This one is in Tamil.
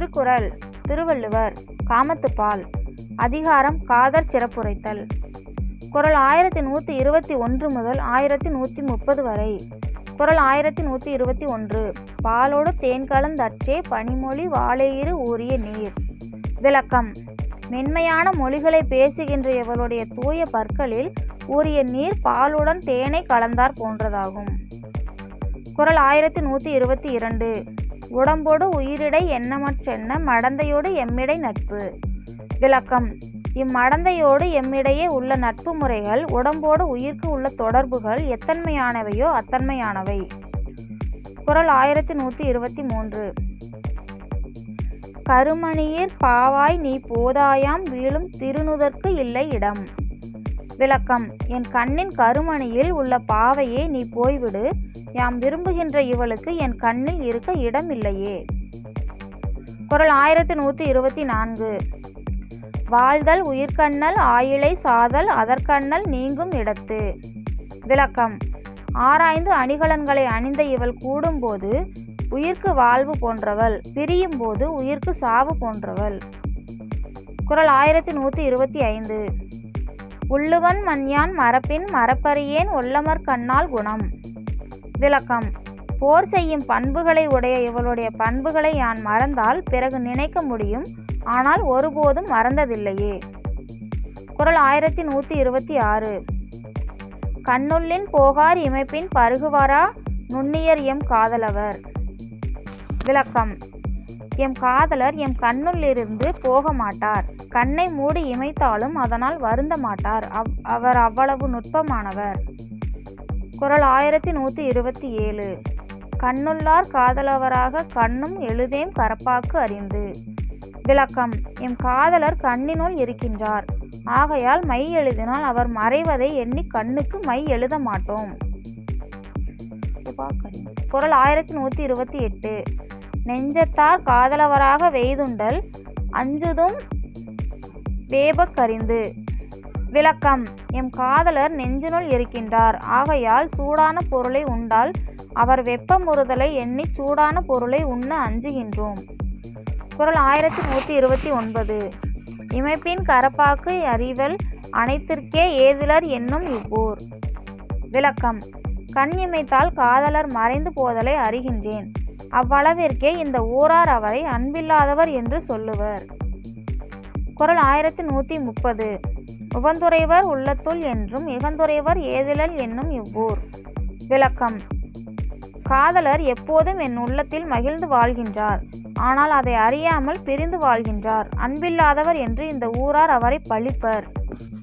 திருக்குறள் திருவள்ளுவர் காமத்துப்பால் அதிகாரம் காதற் சிறப்புரைத்தல் குறள் ஆயிரத்தி நூற்றி இருபத்தி ஒன்று முதல் ஆயிரத்தி நூற்றி முப்பது வரை குறள் ஆயிரத்தி நூற்றி இருபத்தி ஒன்று பாலோடு தேன் கலந்தற்றே பனிமொழி வாழையிறு ஊறிய நீர் விளக்கம் மென்மையான மொழிகளை பேசுகின்ற இவளுடைய தூய பற்களில் ஊறிய நீர் பாலுடன் தேனை கலந்தார் போன்றதாகும் குறள் ஆயிரத்தி நூற்றி இருபத்தி இரண்டு உடம்போடு உயிரிடை எண்ணமற்றென்ன மடந்தையோடு எம்மிடை நட்பு விளக்கம் இம்மடந்தையோடு எம்மிடையே உள்ள நட்பு முறைகள் உடம்போடு உயிர்க்கு உள்ள தொடர்புகள் எத்தன்மையானவையோ அத்தன்மையானவை குறள் ஆயிரத்தி நூற்றி இருபத்தி மூன்று கருமணியிற் பாவாய் நீ போதாயாம் வீழும் திருநுதற்கு இல்லை இடம் விளக்கம் என் கண்ணின் கருமணியில் உள்ள பாவையே நீ போய்விடு யாம் விரும்புகின்ற இவளுக்கு என் கண்ணில் இருக்க இடம் இல்லையே குறள் ஆயிரத்தி நூற்றி இருபத்தி நான்கு வாழ்தல் உயிர்கண்ணல் ஆயிலை சாதல் அதற்கண்ணல் நீங்கும் இடத்து விளக்கம் ஆராய்ந்து அணிகலன்களை அணிந்த இவள் கூடும்போது உயிர்க்கு வாழ்வு போன்றவள் பிரியும் போது உயிர்க்கு சாவு போன்றவள் குறள் ஆயிரத்தி நூற்றி இருபத்தி ஐந்து உள்ளுவன் மண்யான் மரப்பின் மரப்பறியேன் ஒல்லமர் கண்ணால் குணம் விளக்கம் போர் செய்யும் பண்புகளை உடைய இவளுடைய பண்புகளை யான் மறந்தால் பிறகு நினைக்க முடியும் ஆனால் ஒருபோதும் மறந்ததில்லையே குறள் ஆயிரத்தி நூற்றி இருபத்தி ஆறு கண்ணுள்ளின் போகார் இமைப்பின் பருகுவாரா நுண்ணியர் எம் காதலவர் விளக்கம் எம் காதலர் எம் கண்ணுள்ளிருந்து போக மாட்டார் கண்ணை மூடி இமைத்தாலும் அதனால் வருந்த மாட்டார் அவ் அவர் அவ்வளவு நுட்பமானவர் குறள் ஆயிரத்தி நூற்றி இருபத்தி ஏழு கண்ணுள்ளார் காதலவராக கண்ணும் எழுதேம் கரப்பாக்கு அறிந்து விளக்கம் எம் காதலர் கண்ணினுள் இருக்கின்றார் ஆகையால் மை எழுதினால் அவர் மறைவதை எண்ணி கண்ணுக்கு மை எழுத மாட்டோம் குறள் ஆயிரத்தி நூற்றி இருபத்தி எட்டு நெஞ்சத்தார் காதலவராக வெய்துண்டல் அஞ்சுதும் வேபக்கறிந்து விளக்கம் எம் காதலர் நெஞ்சினுள் இருக்கின்றார் ஆகையால் சூடான பொருளை உண்டால் அவர் வெப்பமுறுதலை எண்ணி சூடான பொருளை உண்ண அஞ்சுகின்றோம் குறள் ஆயிரத்தி நூற்றி இருபத்தி ஒன்பது இமைப்பின் கரப்பாக்கு அறிவல் அனைத்திற்கே ஏதிலர் என்னும் இவ்வூர் விளக்கம் கண் இமைத்தால் காதலர் மறைந்து போதலை அறிகின்றேன் அவ்வளவிற்கே இந்த ஊரார் அவரை அன்பில்லாதவர் என்று சொல்லுவர் குறள் ஆயிரத்தி நூற்றி முப்பது உகந்துரைவர் உள்ளத்துள் என்றும் இகந்துரைவர் ஏதிலல் என்னும் இவ்வூர் விளக்கம் காதலர் எப்போதும் என் உள்ளத்தில் மகிழ்ந்து வாழ்கின்றார் ஆனால் அதை அறியாமல் பிரிந்து வாழ்கின்றார் அன்பில்லாதவர் என்று இந்த ஊரார் அவரை பழிப்பர்